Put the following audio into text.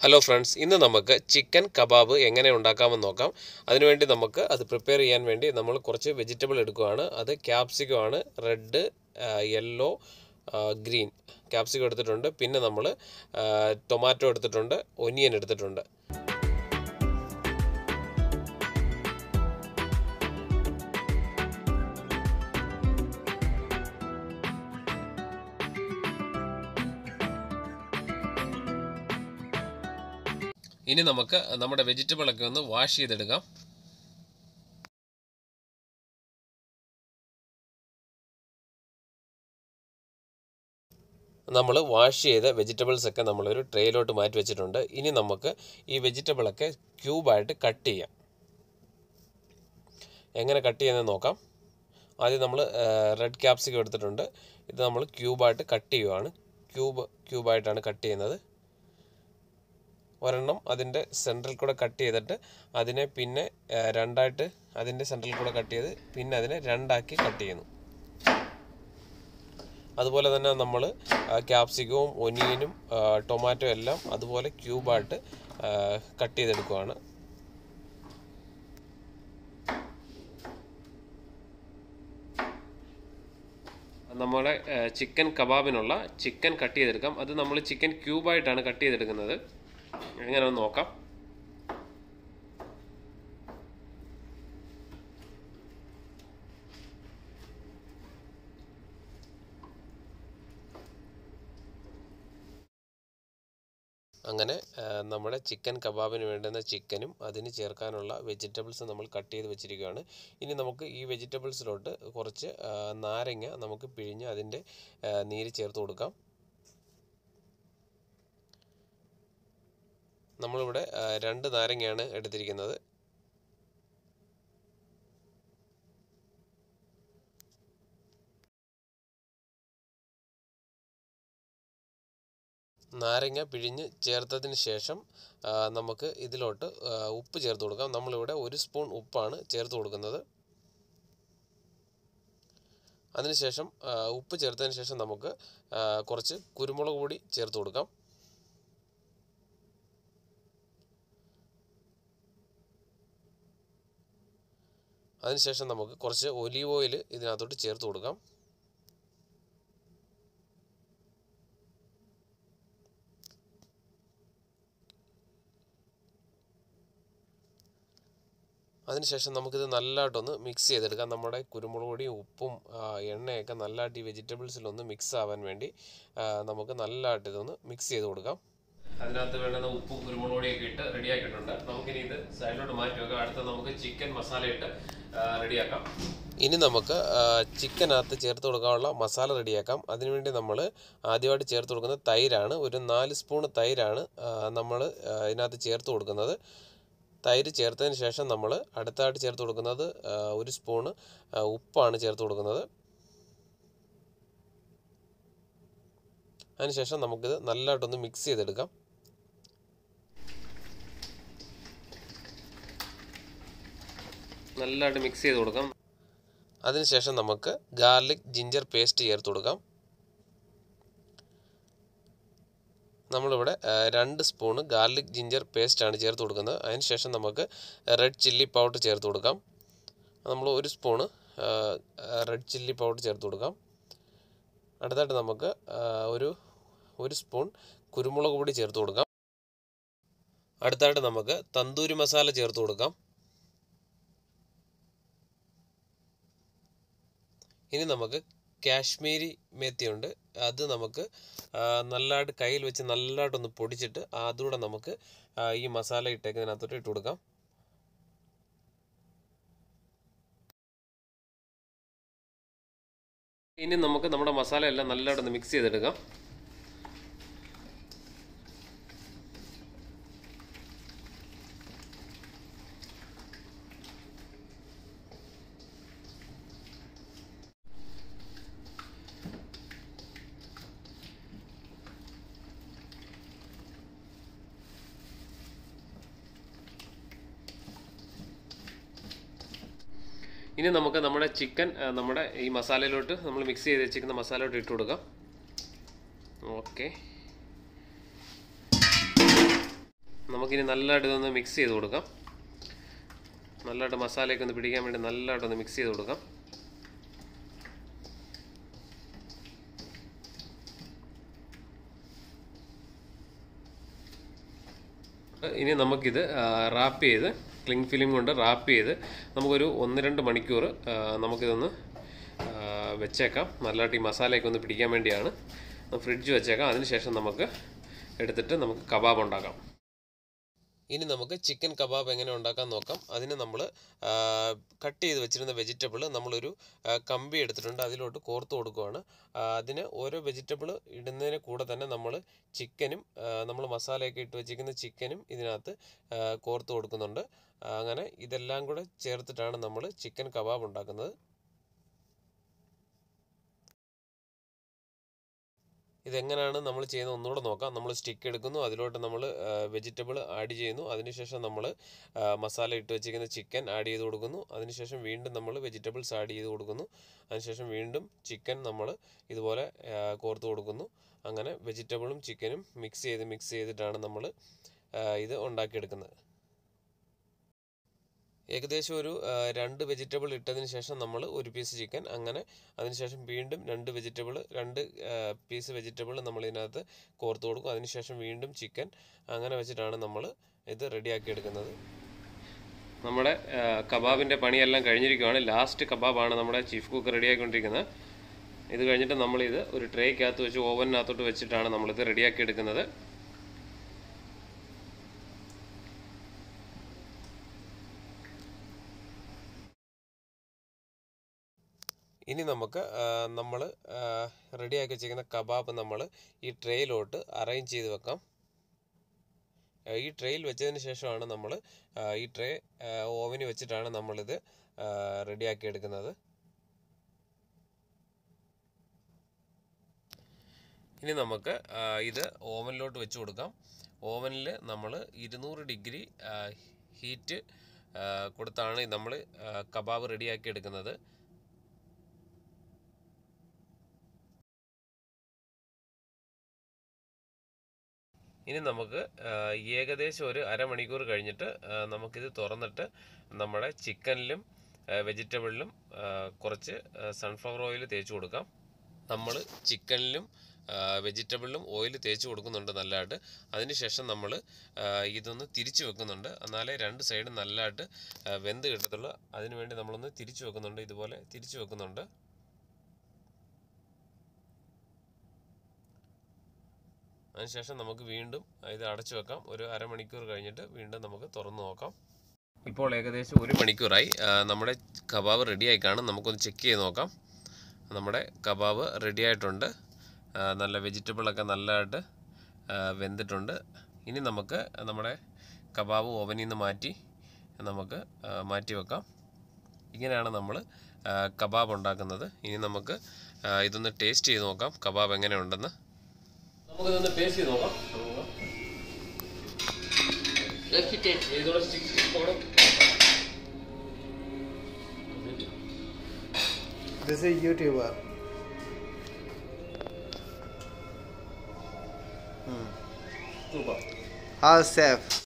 Hello friends ഇന്ന് നമുക്ക് chicken kebab എങ്ങനെ ഉണ്ടാക്കാമെന്ന് നോക്കാം അതിനുവേണ്ടി നമുക്ക് അത് പ്രിപ്പയർ ചെയ്യാൻ വേണ്ടി നമ്മൾ കുറച്ച് വെജിറ്റബിൾ എടുക്കുകയാണ് അത് ക്യാപ്സിക്കം ആണ് റെഡ് യെല്ലോ ഗ്രീൻ ക്യാപ്സിക്കം എടുത്തിട്ടുണ്ട് പിന്നെ നമ്മൾ ടൊമാറ്റോ എടുത്തിട്ടുണ്ട് ഒനിയൻ എടുത്തിട്ടുണ്ട് ഇനി നമുക്ക് നമ്മുടെ വെജിറ്റബിളൊക്കെ ഒന്ന് വാഷ് ചെയ്തെടുക്കാം നമ്മൾ വാഷ് ചെയ്ത വെജിറ്റബിൾസ് ഒക്കെ നമ്മളൊരു ട്രേയിലോട്ട് മാറ്റി വെച്ചിട്ടുണ്ട് ഇനി നമുക്ക് ഈ വെജിറ്റബിളൊക്കെ ക്യൂബായിട്ട് കട്ട് ചെയ്യാം എങ്ങനെ കട്ട് ചെയ്യുന്നത് നോക്കാം ആദ്യം നമ്മൾ റെഡ് ക്യാപ്സിക്കം എടുത്തിട്ടുണ്ട് ഇത് നമ്മൾ ക്യൂബായിട്ട് കട്ട് ചെയ്യുവാണ് ക്യൂബ് ക്യൂബായിട്ടാണ് കട്ട് ചെയ്യുന്നത് ഒരെണ്ണം അതിൻ്റെ സെൻട്രൽ കൂടെ കട്ട് ചെയ്തിട്ട് അതിനെ പിന്നെ രണ്ടായിട്ട് അതിൻ്റെ സെൻട്രൽ കൂടെ കട്ട് ചെയ്ത് പിന്നെ അതിനെ രണ്ടാക്കി കട്ട് ചെയ്യുന്നു അതുപോലെ തന്നെ നമ്മൾ ക്യാപ്സിക്കവും ഒനിയനും ടൊമാറ്റോ എല്ലാം അതുപോലെ ക്യൂബായിട്ട് കട്ട് ചെയ്തെടുക്കുവാണ് നമ്മുടെ ചിക്കൻ കബാബിനുള്ള ചിക്കൻ കട്ട് ചെയ്തെടുക്കാം അത് നമ്മൾ ചിക്കൻ ക്യൂബായിട്ടാണ് കട്ട് ചെയ്തെടുക്കുന്നത് എങ്ങനെ ഒന്ന് നോക്കാം അങ്ങനെ നമ്മുടെ ചിക്കൻ കബാബിന് വേണ്ടുന്ന ചിക്കനും അതിന് ചേർക്കാനുള്ള വെജിറ്റബിൾസ് നമ്മൾ കട്ട് ചെയ്ത് വെച്ചിരിക്കുകയാണ് ഇനി നമുക്ക് ഈ വെജിറ്റബിൾസിലോട്ട് കുറച്ച് നാരങ്ങ നമുക്ക് പിഴിഞ്ഞ് അതിൻ്റെ നീര് ചേർത്ത് കൊടുക്കാം നമ്മളിവിടെ രണ്ട് നാരങ്ങയാണ് എടുത്തിരിക്കുന്നത് നാരങ്ങ പിഴിഞ്ഞ് ചേർത്തതിന് ശേഷം നമുക്ക് ഇതിലോട്ട് ഉപ്പ് ചേർത്ത് കൊടുക്കാം നമ്മളിവിടെ ഒരു സ്പൂൺ ഉപ്പാണ് ചേർത്ത് കൊടുക്കുന്നത് അതിനുശേഷം ഉപ്പ് ചേർത്തതിന് ശേഷം നമുക്ക് കുറച്ച് കുരുമുളക് പൊടി ചേർത്ത് കൊടുക്കാം അതിനുശേഷം നമുക്ക് കുറച്ച് ഒലീവ് ഓയിൽ ഇതിനകത്തോട്ട് ചേർത്ത് കൊടുക്കാം അതിനുശേഷം നമുക്കിത് നല്ലതായിട്ടൊന്ന് മിക്സ് ചെയ്തെടുക്കാം നമ്മുടെ കുരുമുളക് പൊടിയും ഉപ്പും എണ്ണയൊക്കെ നല്ലതായിട്ട് ഈ വെജിറ്റബിൾസിലൊന്ന് മിക്സ് ആവാൻ വേണ്ടി നമുക്ക് നല്ലതായിട്ട് ഇതൊന്ന് മിക്സ് ചെയ്ത് കൊടുക്കാം അതിനകത്ത് വേണ്ടുന്ന ഉപ്പും കുരുമുളക് പൊടിയൊക്കെ ഇട്ട് റെഡിയാക്കിയിട്ടുണ്ട് നമുക്കിനി ഇത് സൈഡിലോട്ട് മാറ്റി വെക്കാം അടുത്ത നമുക്ക് ചിക്കൻ മസാല ഇട്ട് റെഡിയാക്കാം ഇനി നമുക്ക് ചിക്കനകത്ത് ചേർത്ത് കൊടുക്കാനുള്ള മസാല റെഡിയാക്കാം അതിനുവേണ്ടി നമ്മൾ ആദ്യമായിട്ട് ചേർത്ത് കൊടുക്കുന്നത് തൈരാണ് ഒരു നാല് സ്പൂൺ തൈരാണ് നമ്മൾ ഇതിനകത്ത് ചേർത്ത് കൊടുക്കുന്നത് തൈര് ചേർത്തതിന് ശേഷം നമ്മൾ അടുത്തായിട്ട് ചേർത്ത് കൊടുക്കുന്നത് ഒരു സ്പൂണ് ഉപ്പാണ് ചേർത്ത് കൊടുക്കുന്നത് അതിനുശേഷം നമുക്കിത് നല്ലതായിട്ടൊന്ന് മിക്സ് ചെയ്തെടുക്കാം നല്ലതായിട്ട് മിക്സ് ചെയ്ത് കൊടുക്കാം അതിനുശേഷം നമുക്ക് ഗാർലിക് ജിഞ്ചർ പേസ്റ്റ് ചേർത്ത് കൊടുക്കാം നമ്മളിവിടെ രണ്ട് സ്പൂണ് ഗാർലിക് ജിഞ്ചർ പേസ്റ്റാണ് ചേർത്ത് കൊടുക്കുന്നത് അതിനുശേഷം നമുക്ക് റെഡ് ചില്ലി പൗഡർ ചേർത്ത് കൊടുക്കാം നമ്മൾ ഒരു സ്പൂണ് റെഡ് ചില്ലി പൗഡർ ചേർത്ത് കൊടുക്കാം അടുത്തായിട്ട് നമുക്ക് ഒരു ഒരു സ്പൂൺ കുരുമുളക് പൊടി ചേർത്ത് കൊടുക്കാം അടുത്തായിട്ട് നമുക്ക് തന്തൂരി മസാല ചേർത്ത് കൊടുക്കാം ഇനി നമുക്ക് കാശ്മീരി മേത്തിയുണ്ട് അത് നമുക്ക് നല്ലതായിട്ട് കയ്യിൽ വെച്ച് നല്ലതായിട്ടൊന്ന് പൊടിച്ചിട്ട് അതുകൂടെ നമുക്ക് ഈ മസാല ഇട്ടേക്കുന്നതിനകത്തോട്ട് ഇട്ട് കൊടുക്കാം ഇനി നമുക്ക് നമ്മുടെ മസാല എല്ലാം നല്ലതായിട്ടൊന്ന് മിക്സ് ചെയ്തെടുക്കാം ഇനി നമുക്ക് നമ്മുടെ ചിക്കൻ നമ്മുടെ ഈ മസാലയിലോട്ട് നമ്മൾ മിക്സ് ചെയ്ത് വെച്ചിരിക്കുന്ന മസാലയിലോട്ട് ഇട്ട് കൊടുക്കാം ഓക്കെ നമുക്കിനി നല്ലതായിട്ട് ഇതൊന്ന് മിക്സ് ചെയ്ത് കൊടുക്കാം നല്ലതായിട്ട് മസാലയൊക്കെ ഒന്ന് പിടിക്കാൻ വേണ്ടി നല്ലതായിട്ടൊന്ന് മിക്സ് ചെയ്ത് കൊടുക്കാം ഇനി നമുക്കിത് റാപ്പ് ചെയ്ത് ക്ലിങ് ഫിലിം കൊണ്ട് റാപ്പ് ചെയ്ത് നമുക്കൊരു ഒന്ന് രണ്ട് മണിക്കൂർ ആ, നമുക്കിതൊന്ന് ആ, വെച്ചേക്കാം നല്ലതായിട്ട് ഈ മസാലയൊക്കെ ഒന്ന് പിടിക്കാൻ വേണ്ടിയാണ് ഫ്രിഡ്ജ് വെച്ചേക്കാം അതിനുശേഷം നമുക്ക് എടുത്തിട്ട് നമുക്ക് കബാബ് ഉണ്ടാക്കാം ഇനി നമുക്ക് ചിക്കൻ കബാബ് എങ്ങനെ ഉണ്ടാക്കാൻ നോക്കാം അതിന് നമ്മൾ കട്ട് ചെയ്ത് വെച്ചിരുന്ന വെജിറ്റബിൾ നമ്മളൊരു ആ, കമ്പി എടുത്തിട്ടുണ്ട് അതിലോട്ട് കോർത്ത് കൊടുക്കുകയാണ് ആ, അതിന് ഓരോ വെജിറ്റബിൾ ഇടുന്നതിന് കൂടെ തന്നെ നമ്മൾ ചിക്കനും നമ്മൾ മസാലയൊക്കെ ഇട്ട് വെച്ചിരിക്കുന്ന ചിക്കനും ഇതിനകത്ത് ആ, കോർത്ത് കൊടുക്കുന്നുണ്ട് ആ, അങ്ങനെ ഇതെല്ലാം കൂടെ ചേർത്തിട്ടാണ് നമ്മൾ ചിക്കൻ കബാബ് ഉണ്ടാക്കുന്നത് ഇതെങ്ങനെയാണ് നമ്മൾ ചെയ്യുന്നത് ഒന്നുകൂടെ നോക്കാം നമ്മൾ സ്റ്റിക്ക് എടുക്കുന്നു അതിലോട്ട് നമ്മൾ വെജിറ്റബിൾ ആഡ് ചെയ്യുന്നു അതിനുശേഷം നമ്മൾ മസാല ഇട്ട് വെച്ചിരിക്കുന്ന ചിക്കൻ ആഡ് ചെയ്ത് കൊടുക്കുന്നു അതിനുശേഷം വീണ്ടും നമ്മൾ വെജിറ്റബിൾസ് ആഡ് ചെയ്ത് കൊടുക്കുന്നു അതിനുശേഷം വീണ്ടും ചിക്കൻ നമ്മൾ ഇതുപോലെ ആ, കോർത്ത് കൊടുക്കുന്നു അങ്ങനെ വെജിറ്റബിളും ചിക്കനും മിക്സ് ചെയ്ത് മിക്സ് ചെയ്തിട്ടാണ് നമ്മൾ ഇത് ഉണ്ടാക്കിയെടുക്കുന്നത് ഏകദേശം ഒരു ആ, രണ്ട് വെജിറ്റബിൾ ഇട്ടതിന് ശേഷം നമ്മൾ ഒരു പീസ് ചിക്കൻ അങ്ങനെ അതിനുശേഷം വീണ്ടും രണ്ട് വെജിറ്റബിൾ രണ്ട് പീസ് വെജിറ്റബിൾ നമ്മൾ ഇതിനകത്ത് കോർത്ത് കൊടുക്കും അതിനുശേഷം വീണ്ടും ചിക്കൻ അങ്ങനെ വെച്ചിട്ടാണ് നമ്മൾ ഇത് റെഡിയാക്കി എടുക്കുന്നത് നമ്മുടെ കബാബിൻ്റെ പണിയെല്ലാം കഴിഞ്ഞിരിക്കുകയാണ് ലാസ്റ്റ് കബാബാണ് നമ്മുടെ ചീഫ് കുക്ക് റെഡിയാക്കിക്കൊണ്ടിരിക്കുന്നത് ഇത് കഴിഞ്ഞിട്ട് നമ്മളിത് ഒരു ട്രേക്കകത്ത് വെച്ച് ഓവനിനകത്തോട്ട് വെച്ചിട്ടാണ് നമ്മളിത് റെഡിയാക്കി എടുക്കുന്നത് ഇനി നമുക്ക് നമ്മൾ റെഡിയാക്കി വെച്ചിരിക്കുന്ന കബാബ് നമ്മൾ ഈ ട്രേയിലോട്ട് അറേഞ്ച് ചെയ്ത് വെക്കാം ആ, ഈ ട്രേയിൽ വെച്ചതിന് ശേഷമാണ് നമ്മൾ ഈ ട്രേ ഓവനിൽ വെച്ചിട്ടാണ് നമ്മളിത് റെഡിയാക്കി എടുക്കുന്നത് ഇനി നമുക്ക് ആ, ഇത് ഓവനിലോട്ട് വെച്ച് കൊടുക്കാം ഓവനിൽ നമ്മൾ ഇരുന്നൂറ് ഡിഗ്രി ഹീറ്റ് കൊടുത്താണ് നമ്മൾ കബാബ് റെഡിയാക്കി എടുക്കുന്നത് ഇനി നമുക്ക് ആ, ഏകദേശം ഒരു അരമണിക്കൂർ കഴിഞ്ഞിട്ട് ആ, നമുക്കിത് തുറന്നിട്ട് നമ്മുടെ ചിക്കനിലും വെജിറ്റബിളിലും കുറച്ച് സൺഫ്ലവർ ഓയിൽ തേച്ച് കൊടുക്കാം നമ്മൾ ചിക്കനിലും വെജിറ്റബിളിലും ഓയിൽ തേച്ച് കൊടുക്കുന്നുണ്ട് നല്ലതായിട്ട് അതിനുശേഷം നമ്മൾ ഇതൊന്ന് തിരിച്ചു വെക്കുന്നുണ്ട് എന്നാലേ രണ്ട് സൈഡും നല്ലതായിട്ട് ആ, വെന്ത് കിട്ടത്തുള്ളൂ അതിനുവേണ്ടി നമ്മളൊന്ന് തിരിച്ചു വെക്കുന്നുണ്ട് ഇതുപോലെ തിരിച്ചു വെക്കുന്നുണ്ട് അതിനുശേഷം നമുക്ക് വീണ്ടും ഇത് അടച്ചു വെക്കാം ഒരു അരമണിക്കൂർ കഴിഞ്ഞിട്ട് വീണ്ടും നമുക്ക് തുറന്നു നോക്കാം ഇപ്പോൾ ഏകദേശം ഒരു മണിക്കൂറായി ആ, നമ്മുടെ കബാബ് റെഡിയായി കാണും നമുക്കൊന്ന് ചെക്ക് ചെയ്ത് നോക്കാം നമ്മുടെ കബാബ് റെഡി ആയിട്ടുണ്ട് ആ, നല്ല വെജിറ്റബിളൊക്കെ നല്ലതായിട്ട് ആ, വെന്തിട്ടുണ്ട് ഇനി നമുക്ക് നമ്മുടെ കബാബ് ഓവനിൽ നിന്ന് മാറ്റി നമുക്ക് ആ, മാറ്റി വെക്കാം ഇങ്ങനെയാണ് നമ്മൾ കബാബ് ഉണ്ടാക്കുന്നത് ഇനി നമുക്ക് ആ, ഇതൊന്ന് ടേസ്റ്റ് ചെയ്ത് നോക്കാം കബാബ് എങ്ങനെയുണ്ടെന്ന് നമുക്കിതൊന്ന് ടേസ്റ്റ് ചെയ്ത് നോക്കാം ഇതോടെ സ്റ്റിക്ക് പോകണം This is YouTuber. Super How's chef?